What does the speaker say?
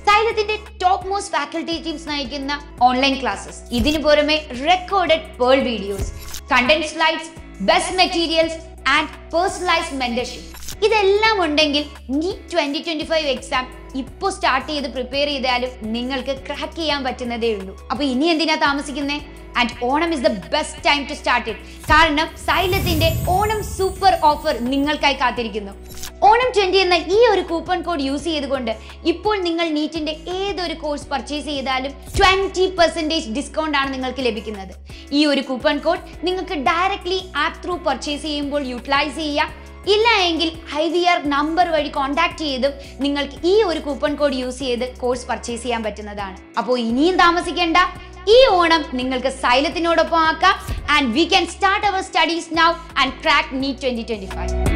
സൈലത്തിന്റെ top most faculty teams നയിക്കുന്ന online classes ഇതിനു പുറമെ recorded pearl videos content slides best materials and personalised mentorship ഇതെല്ലാം ഉണ്ടെങ്കിൽ NEET twenty twenty five exam ഇപ്പോൾ start ചെയ്ത് prepare ചെയ്താലും നിങ്ങൾക്ക് ക്രാക്ക് ചെയ്യാൻ പറ്റുന്നതേ ഉള്ളൂ അപ്പൊ ഇനി എന്തിനാ താമസിക്കുന്നേ and Onam is the best time to start it കാരണം സൈലത്തിന്റെ ഓണം സൂപ്പർ ഓഫർ നിങ്ങൾക്കായി കാത്തിരിക്കുന്നു ഓണം ട്വന്റി എന്ന ഈ ഒരു കൂപ്പൺ കോഡ് യൂസ് ചെയ്തുകൊണ്ട് ഇപ്പോൾ നിങ്ങൾ നീറ്റിന്റെ ഏതൊരു കോഴ്സ് പർച്ചേസ് ചെയ്താലും ട്വന്റി പെർസെൻറ്റേജ് ഡിസ്കൗണ്ട് ആണ് നിങ്ങൾക്ക് ലഭിക്കുന്നത് ഈ ഒരു കൂപ്പൺ കോഡ് നിങ്ങൾക്ക് ഡയറക്ട്ലി ആപ്പ് ത്രൂ പർച്ചേസ് ചെയ്യുമ്പോൾ യൂട്ടിലൈസ് ചെയ്യാം ഇല്ല എങ്കിൽ ഐ വി ആർ നമ്പർ വഴി കോൺടാക്ട് ചെയ്തും നിങ്ങൾക്ക് ഈ ഒരു കൂപ്പൺ കോഡ് യൂസ് ചെയ്ത് കോഴ്സ് പർച്ചേസ് ചെയ്യാൻ പറ്റുന്നതാണ് അപ്പോൾ ഇനിയും താമസിക്കേണ്ട ഈ ഓണം നിങ്ങൾക്ക് സൈലത്തിനോടൊപ്പം ആക്കാം and we can start our studies now and crack NEET twenty twenty five